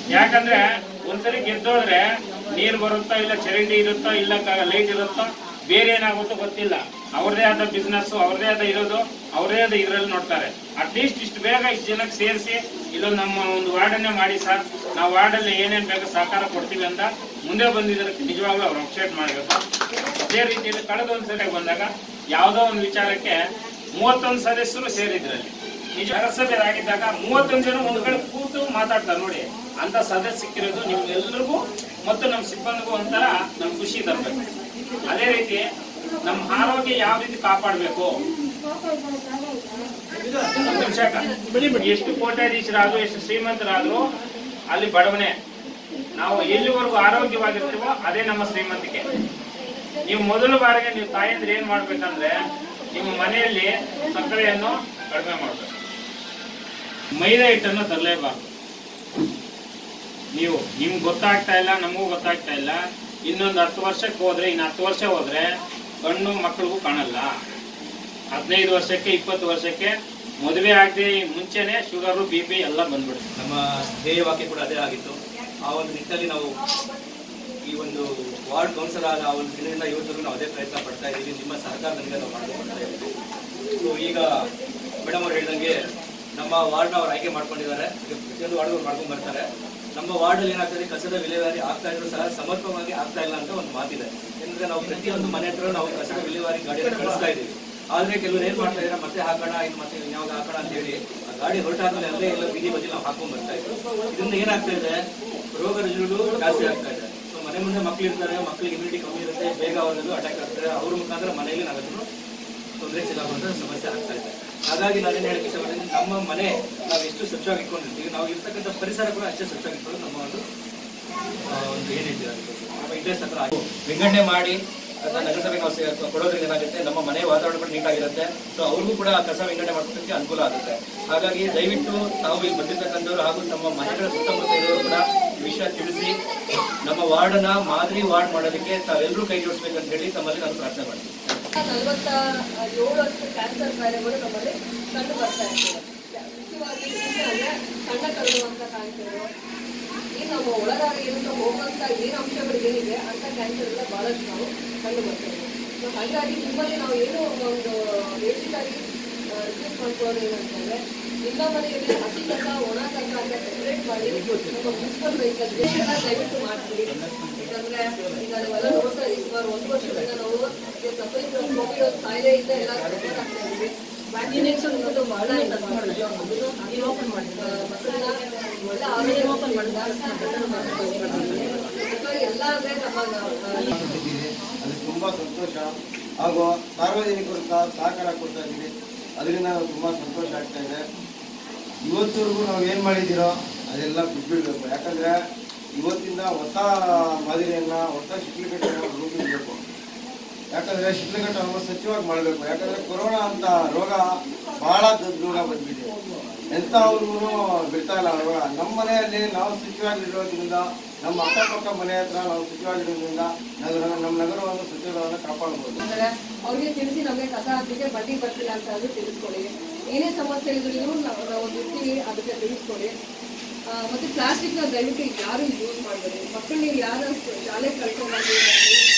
ಯಾಕಂದ್ರೆ ಒಂದ್ಸರಿ ಗೆದ್ದೋದ್ರೆ ನೀರ್ ಬರುತ್ತಾ ಇಲ್ಲ ಚರಂಡಿ ಇರುತ್ತೋ ಇಲ್ಲ ಲೈಟ್ ಇರುತ್ತೋ ಬೇರೆ ಏನಾಗುತ್ತೋ ಗೊತ್ತಿಲ್ಲ ಅವ್ರದೇ ಆದ ಬಿಸ್ನೆಸ್ ಅವ್ರದೇ ಆದ ಇರೋದು ಅವ್ರದೇ ಆದ ಇದ್ರಲ್ಲಿ ನೋಡ್ತಾರೆ ಅಟ್ಲೀಸ್ಟ್ ಇಷ್ಟು ಬೇಗ ಇಷ್ಟು ಜನಕ್ಕೆ ಸೇರಿಸಿ ಇಲ್ಲೊಂದು ನಮ್ಮ ಒಂದು ವಾರ್ಡನ್ನೇ ಮಾಡಿ ಸರ್ ನಾವು ವಾರ್ಡಲ್ಲಿ ಏನೇನ್ ಬೇಕೋ ಸಹಕಾರ ಕೊಡ್ತೀವಿ ಅಂತ ಮುಂದೆ ಬಂದಿದ್ದಕ್ಕೆ ನಿಜವಾಗ್ಲೂ ಅವ್ರು ಅಪ್ಸೇಟ್ ಮಾಡಬೇಕು ಅದೇ ರೀತಿಯಲ್ಲಿ ಕಳೆದ ಒಂದು ಸರಿ ಬಂದಾಗ ಯಾವುದೋ ಒಂದು ವಿಚಾರಕ್ಕೆ ಮೂವತ್ತೊಂದು ಸದಸ್ಯರು ಸೇರಿದ್ರಲ್ಲಿ ನಿಜ ನಗರಸಭೆ ಆಗಿದ್ದಾಗ ಮೂವತ್ತೊಂದು ಜನ ಒಂದು ಕಡೆ ಕೂತು ಮಾತಾಡ್ತಾರೆ ನೋಡಿ ಅಂತ ಸದಸ್ಯ ಸಿಕ್ಕಿರೋದು ನಿಮ್ಗೆಲ್ರಿಗೂ ಮತ್ತು ನಮ್ಮ ಸಿಬ್ಬಂದಿಗೂ ಒಂಥರ ನಮ್ ಖುಷಿ ತರಬೇಕು ಅದೇ ರೀತಿ ನಮ್ಮ ಆರೋಗ್ಯ ಯಾವ ರೀತಿ ಕಾಪಾಡಬೇಕು ಎಷ್ಟು ಕೋಟ್ಯಾಧೀಶರಾದ್ರು ಎಷ್ಟು ಶ್ರೀಮಂತರಾದ್ರು ಅಲ್ಲಿ ಬಡವನೆ ನಾವು ಎಲ್ಲಿವರೆಗೂ ಆರೋಗ್ಯವಾಗಿರ್ತೀವೋ ಅದೇ ನಮ್ಮ ಶ್ರೀಮಂತಿಕೆ ನೀವು ಮೊದಲ ಬಾರಿಗೆ ನೀವು ತಾಯಂದ್ರೆ ಏನ್ ಮಾಡ್ಬೇಕಂದ್ರೆ ನಿಮ್ಮ ಮನೆಯಲ್ಲಿ ಸಕ್ಕರೆಯನ್ನು ಕಡಿಮೆ ಮಾಡ್ಬೇಕು ಮೈದಾ ಹಿಟ್ಟನ್ನು ತರಲೇಬಾರ್ದು ನೀವು ನಿಮ್ಗೆ ಗೊತ್ತಾಗ್ತಾ ಇಲ್ಲ ನಮಗೂ ಗೊತ್ತಾಗ್ತಾ ಇಲ್ಲ ಇನ್ನೊಂದು ಹತ್ತು ವರ್ಷಕ್ಕೆ ಹೋದ್ರೆ ಇನ್ನು ಹತ್ತು ವರ್ಷ ಹೋದ್ರೆ ಗಂಡು ಮಕ್ಕಳಿಗೂ ಕಾಣಲ್ಲ ಹದಿನೈದು ವರ್ಷಕ್ಕೆ ಇಪ್ಪತ್ತು ವರ್ಷಕ್ಕೆ ಮದುವೆ ಆಗದೆ ಮುಂಚೆನೆ ಶುಗರು ಬಿ ಪಿ ಎಲ್ಲ ಬಂದ್ಬಿಡುತ್ತೆ ನಮ್ಮ ಧ್ಯೇಯವಾಕ್ಯ ಕೂಡ ಅದೇ ಆಗಿತ್ತು ಆ ಒಂದು ನಿಟ್ಟಿನಲ್ಲಿ ನಾವು ಈ ಒಂದು ವಾರ್ಡ್ ಕೌನ್ಸಿಲರ್ ಆದ ಆ ಒಂದು ದಿನದಿಂದ ಇವತ್ತರೆಗೂ ನಾವು ಅದೇ ಪ್ರಯತ್ನ ಪಡ್ತಾ ಇದ್ದೀವಿ ನಿಮ್ಮ ಸಹಕಾರದೊಂದಿಗೆ ನಾವು ಮಾಡ್ಕೊಂಡು ಬರ್ತಾ ಇದ್ದೀವಿ ಸೊ ಈಗ ಮೇಡಮ್ ಅವ್ರು ಹೇಳ್ದಂಗೆ ನಮ್ಮ ವಾರ್ಡ್ನ ಅವ್ರು ಆಯ್ಕೆ ಮಾಡ್ಕೊಂಡಿದ್ದಾರೆ ಈಗ ಪ್ರತಿಯೊಂದು ವಾರ್ಡ್ ಮಾಡ್ಕೊಂಡು ಬರ್ತಾರೆ ನಮ್ಮ ವಾರ್ಡಲ್ಲಿ ಏನಾಗ್ತದೆ ಕಸದ ವಿಲೇವಾರಿ ಆಗ್ತಾ ಇದ್ರು ಸಹ ಸಮರ್ಪಕವಾಗಿ ಆಗ್ತಾ ಇಲ್ಲ ಅಂತ ಒಂದು ಮಾತಿದೆ ಯಾಕಂದ್ರೆ ನಾವು ಪ್ರತಿಯೊಂದು ಮನೆ ಹತ್ರ ನಾವು ಕಸದ ವಿಲೇವಾರಿ ಗಾಡಿಯನ್ನು ಕಳಿಸ್ತಾ ಇದ್ದೀವಿ ಆದ್ರೆ ಕೆಲವರು ಏನ್ ಮಾಡ್ತಾ ಇದ್ದಾರೆ ಮತ್ತೆ ಹಾಕೋಣ ಇನ್ನು ಮತ್ತೆ ಯಾವಾಗ ಹಾಕೋಣ ಅಂತ ಹೇಳಿ ಆ ಗಾಡಿ ಹೊರಟಾದ್ಮೇಲೆ ಅಲ್ಲೇ ಎಲ್ಲ ಬೀದಿ ಬದಿ ನಾವು ಹಾಕೊಂಡ್ ಬರ್ತಾ ಇದ್ವಿ ಇದರಿಂದ ಏನಾಗ್ತಾ ಇದೆ ರೋಗ ರುಜಿನಗಳು ಜಾಸ್ತಿ ಆಗ್ತಾ ಇದೆ ಸೊ ಮನೆ ಮುಂದೆ ಮಕ್ಳು ಇರ್ತಾರೆ ಮಕ್ಳಿಗೆ ಇಮ್ಯುನಿಟಿ ಕಮ್ಮಿ ಇರುತ್ತೆ ಬೇಗ ಅವ್ರದ್ದು ಅಟ್ಯಾಕ್ ಆಗ್ತಾರೆ ಅವ್ರ ಮುಖಾಂತರ ಮನೆಯಲ್ಲಿ ನಾವೆಲ್ಲರೂ ತೊಂದರೆ ಸಿಗಾಗುವಂತ ಸಮಸ್ಯೆ ಆಗ್ತಾ ಇದೆ ಹಾಗಾಗಿ ನಾನೇನು ಹೇಳಕ್ಕೆ ಇಷ್ಟಪಡ್ತೀನಿ ನಮ್ಮ ಮನೆ ನಾವು ಎಷ್ಟು ಸ್ವಚ್ಛವಾಗಿ ಇಟ್ಕೊಂಡಿರ್ತೀವಿ ನಾವು ಇರ್ತಕ್ಕಂಥ ಪರಿಸರ ಕೂಡ ಅಷ್ಟೇ ಸ್ವಚ್ಛವಾಗಿ ಇಟ್ಕೊಂಡು ನಮ್ಮ ಒಂದು ಆ, ಒಂದು ಏನಿದೆ ಅದಕ್ಕೆ ನಮ್ಮ ಇಂಟ್ರೆಸ್ಟ್ ಹತ್ರ ಆಗಿ ವಿಂಗಡಣೆ ಮಾಡಿ ಅದನ್ನ ನಗರಸಭೆಗೆ ನಾವು ಸೇ- ಕೊಡೋದ್ರಿಂದ ಏನಾಗುತ್ತೆ ನಮ್ಮ ಮನೆ ವಾತಾವರಣ ಕೂಡ ನೀಟಾಗಿರುತ್ತೆ ಸೊ ಅವ್ರಿಗೂ ಕೂಡ ಆ ಕಸ ವಿಂಗಡಣೆ ಮಾಡ್ಕೊಳ್ಳೋದಕ್ಕೆ ಅನುಕೂಲ ಆಗುತ್ತೆ ಹಾಗಾಗಿ ದಯವಿಟ್ಟು ತಾವು ಇಲ್ಲಿ ಬಂದಿರ್ತಕ್ಕಂಥವ್ರು ಹಾಗೂ ನಮ್ಮ ಮನೆಗಳ ಸುತ್ತಮುತ್ತ ಇರೋರು ಕೂಡ ಈ ವಿಷಯ ತಿಳಿಸಿ ನಮ್ಮ ವಾರ್ಡನ್ನ ಮಾದರಿ ವಾರ್ಡ್ ಮಾಡೋದಕ್ಕೆ ತಾವೆಲ್ಲರೂ ಕೈ ಜೋಡಿಸ್ಬೇಕಂತ ಹೇಳಿ ತಮ್ಮಲ್ಲಿ ನಾನು ಪ್ರಾರ್ಥನೆ ಮಾಡ್ತೀನಿ ನಲವತ್ತ ಏಳಷ್ಟು ಕ್ಯಾನ್ಸರ್ ಕಾಯಿಲೆಗಳು ನಮ್ಮಲ್ಲಿ ಕಂಡು ಬರ್ತಾ ಇರ್ತದೆ ಮುಖ್ಯವಾಗಿ ಅಂದ್ರೆ ಸಣ್ಣ ಕರಡುವಂತ ಕ್ಯಾನ್ಸರ್ ಈ ನಮ್ಮ ಒಳಗಾರಿಯಿಂದ ಹೋಗುವಂತ ಏನು ಅಂಶಗಳು ಏನಿದೆ ಅಂತ ಕ್ಯಾನ್ಸರ್ ಎಲ್ಲ ಬಹಳಷ್ಟು ನಾವು ಕಂಡು ಬರ್ತೇವೆ ಸೊ ಹಾಗಾಗಿ ನಿಮ್ಮಲ್ಲಿ ನಾವು ಏನು ಒಂದು ಬೇಸಿಕ್ ಆಗಿ ರಿಕ್ವೆಸ್ಟ್ ಮಾಡ್ಕೊಳ್ಳೋದು ಏನಂತಂದ್ರೆ ನಿಮ್ಮ ಮನೆಯಲ್ಲಿ ಹಸಿ ಕಸ ಒಣ ಕಸ ಅಂತ ಸೆಪರೇಟ್ ಮಾಡಿ ನಮ್ಮ ಮುನ್ಸಿಪಲ್ ವೆಹಿಕಲ್ ದಯವಿಟ್ಟು ಮಾಡ್ತೀವಿ ಯಾಕಂದ್ರೆ ಈಗ ನಾವೆಲ್ಲ ನೋಡ್ತಾ ಇದೀವಿ ಸುಮಾರು ಒಂದು ವರ್ಷದಿಂದ ನಾವು ಈ ಸಫೈ ಕೋವಿಡ್ ಕಾಯಿಲೆಯಿಂದ ಎಲ್ಲ ಸಫರ್ ಆಗ್ತಾ ಇದೀವಿ ವ್ಯಾಕ್ಸಿನೇಷನ್ ಅನ್ನೋದು ಬಹಳ ಓಪನ್ ಮಾಡಿದ್ರು ಮಕ್ಕಳನ್ನ ಒಳ್ಳೆ ಆರೋಗ್ಯ ಓಪನ್ ಮಾಡಿದ ಎಲ್ಲ ಅಂದ್ರೆ ನಮ್ಮ ಕೊಟ್ಟಿದ್ದೀರಿ ಅದು ತುಂಬ ಸಂತೋಷ ಹಾಗೂ ಸಾರ್ವಜನಿಕರು ಸಹ ಸಹಕಾರ ಕೊಡ್ತಾ ಇದ್ದೀರಿ ಅದರಿಂದ ನಾವು ತುಂಬ ಸಂತೋಷ ಆಗ್ತಾ ಇದೆ ಇವತ್ತವರೆಗೂ ನಾವು ಏನು ಮಾಡಿದ್ದೀರೋ ಅದೆಲ್ಲ ಬಿಟ್ಬಿಡ್ಬೇಕು ಯಾಕಂದರೆ ಇವತ್ತಿಂದ ಹೊಸ ಮಾದರಿಯನ್ನು ಹೊಸ ಶಿಡ್ಲಘಟ್ಟವನ್ನು ರೂಪಿಸಬೇಕು ಯಾಕಂದರೆ ಶಿಡ್ಲಘಟ್ಟವನ್ನು ಸ್ವಚ್ಛವಾಗಿ ಮಾಡಬೇಕು ಯಾಕಂದರೆ ಕೊರೋನಾ ಅಂತ ರೋಗ ಬಹಳ ದೊಡ್ಡ ರೋಗ ಬಂದ್ಬಿಟ್ಟಿದೆ ಎಂಥವ್ರಿಗೂ ಬಿಡ್ತಾ ಇಲ್ಲ ಆ ರೋಗ ನಮ್ಮ ಮನೆಯಲ್ಲಿ ನಾವು ಸ್ವಚ್ಛವಾಗಿರೋದ್ರಿಂದ ನಮ್ಮ ಅಕ್ಕಪಕ್ಕ ಮನೆ ಹತ್ರ ನಾವು ಸ್ವಚ್ಛವಾಗಿರೋದ್ರಿಂದ ನಗರ ನಮ್ಮ ನಗರವನ್ನು ಸ್ವಚ್ಛಗಳನ್ನು ಕಾಪಾಡ್ಬೋದು ಅಂದ್ರೆ ಅವ್ರಿಗೆ ತಿಳಿಸಿ ನಮಗೆ ಕಸ ಹಾಕ್ಲಿಕ್ಕೆ ಬಡ್ಡಿ ಬರ್ತಿಲ್ಲ ಅಂತ ಅದು ತಿಳಿಸ್ಕೊಡಿ ಏನೇ ಸಮಸ್ಯೆ ಇದ್ರೂ ನಾವು ನಾವು ಇರ್ತೀವಿ ಅದಕ್ಕೆ ತಿಳಿಸ್ಕೊಡಿ ಆ, ಮತ್ತೆ ಪ್ಲಾಸ್ಟಿಕ್ ದಯವಿಟ್ಟು ಯಾರು ಯೂಸ್ ಮಾಡಬೇಡಿ ಮಕ್ಕಳು ನೀವು ಯಾರು ಶಾಲೆ ಕಳ್ಕೊಂಡಾಗಿ